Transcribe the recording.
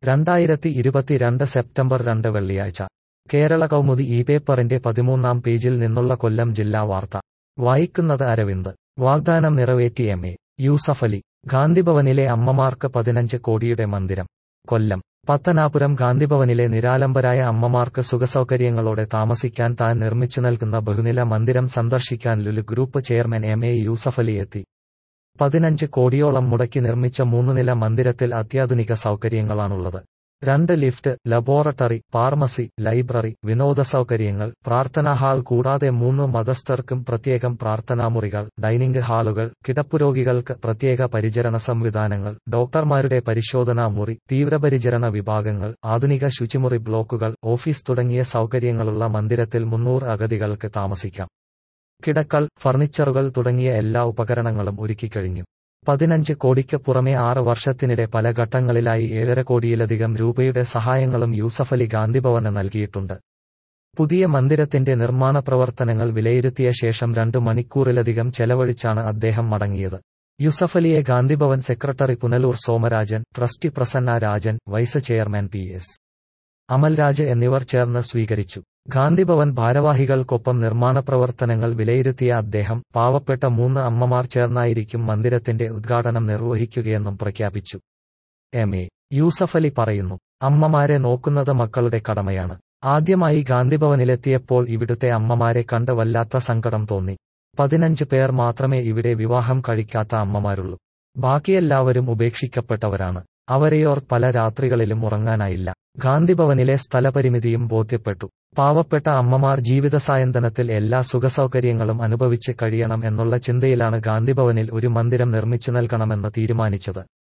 രണ്ടായിരത്തി ഇരുപത്തിരണ്ട് സെപ്റ്റംബർ രണ്ട് വെള്ളിയാഴ്ച കേരള കൗമുദി ഈ പേപ്പറിന്റെ പതിമൂന്നാം പേജിൽ നിന്നുള്ള കൊല്ലം ജില്ലാ വാർത്ത വായിക്കുന്നത് അരവിന്ദ് വാഗ്ദാനം നിറവേറ്റി എം എ യൂസഫലി ഗാന്ധിഭവനിലെ അമ്മമാർക്ക് പതിനഞ്ച് കോടിയുടെ മന്ദിരം കൊല്ലം പത്തനാപുരം ഗാന്ധിഭവനിലെ നിരാലംബരായ അമ്മമാർക്ക് സുഖസൗകര്യങ്ങളോടെ താമസിക്കാൻ താൻ നിർമ്മിച്ചു നൽകുന്ന ബഹുനില മന്ദിരം സന്ദർശിക്കാൻ Lulu group chairman M A Yusuffali എത്തി പതിനഞ്ച് കോടിയോളം മുടക്കി നിർമ്മിച്ച മൂന്നുനില മന്ദിരത്തിൽ അത്യാധുനിക സൗകര്യങ്ങളാണുള്ളത് രണ്ട് ലിഫ്റ്റ് ലബോറട്ടറി ഫാർമസി ലൈബ്രറി വിനോദ സൗകര്യങ്ങൾ പ്രാർത്ഥനാ ഹാൾ കൂടാതെ മൂന്ന് മതസ്ഥർക്കും പ്രത്യേകം പ്രാർത്ഥനാമുറികൾ ഡൈനിംഗ് ഹാളുകൾ കിടപ്പുരോഗികൾക്ക് പ്രത്യേക പരിചരണ സംവിധാനങ്ങൾ ഡോക്ടർമാരുടെ പരിശോധനാ മുറി തീവ്രപരിചരണ വിഭാഗങ്ങൾ ആധുനിക ശുചിമുറി ബ്ലോക്കുകൾ ഓഫീസ് തുടങ്ങിയ സൗകര്യങ്ങളുള്ള മന്ദിരത്തിൽ മുന്നൂറ് അഗതികൾക്ക് താമസിക്കാം കിടക്കൾ ഫർണിച്ചറുകൾ തുടങ്ങിയ എല്ലാ ഉപകരണങ്ങളും ഒരുക്കിക്കഴിഞ്ഞു പതിനഞ്ച് കോടിക്ക് പുറമെ ആറ് വർഷത്തിനിടെ പല ഘട്ടങ്ങളിലായി ഏഴര കോടിയിലധികം രൂപയുടെ സഹായങ്ങളും യൂസഫലി ഗാന്ധിഭവന് നൽകിയിട്ടുണ്ട് പുതിയ മന്ദിരത്തിന്റെ നിർമ്മാണ പ്രവർത്തനങ്ങൾ വിലയിരുത്തിയ ശേഷം രണ്ടു മണിക്കൂറിലധികം ചെലവഴിച്ചാണ് അദ്ദേഹം മടങ്ങിയത് യൂസഫലിയെ Gandhibhavan secretary Punalur Somarajan trustee Prasanna Rajan vice chairman P S Amalraj എന്നിവർ ചേർന്ന് സ്വീകരിച്ചു ഗാന്ധിഭവൻ ഭാരവാഹികൾക്കൊപ്പം നിർമ്മാണ പ്രവർത്തനങ്ങൾ വിലയിരുത്തിയ അദ്ദേഹം പാവപ്പെട്ട മൂന്ന് അമ്മമാർ ചേർന്നായിരിക്കും മന്ദിരത്തിന്റെ ഉദ്ഘാടനം നിർവഹിക്കുകയെന്നും പ്രഖ്യാപിച്ചു എം എ യൂസഫലി പറയുന്നു അമ്മമാരെ നോക്കുന്നത് മക്കളുടെ കടമയാണ് ആദ്യമായി ഗാന്ധിഭവനിലെത്തിയപ്പോൾ ഇവിടുത്തെ അമ്മമാരെ കണ്ട് വല്ലാത്ത സങ്കടം തോന്നി പതിനഞ്ച് പേർ മാത്രമേ ഇവിടെ വിവാഹം കഴിക്കാത്ത അമ്മമാരുള്ളൂ ബാക്കിയെല്ലാവരും ഉപേക്ഷിക്കപ്പെട്ടവരാണ് അവരെയോർ പല രാത്രികളിലും ഉറങ്ങാനായില്ല ഗാന്ധിഭവനിലെ സ്ഥലപരിമിതിയും ബോധ്യപ്പെട്ടു പാവപ്പെട്ട അമ്മമാർ ജീവിതസായന്തനത്തിൽ എല്ലാ സുഖസൗകര്യങ്ങളും അനുഭവിച്ച് കഴിയണം എന്നുള്ള ചിന്തയിലാണ് ഗാന്ധിഭവനിൽ ഒരു മന്ദിരം നിർമ്മിച്ചു നൽകണമെന്ന് തീരുമാനിച്ചത്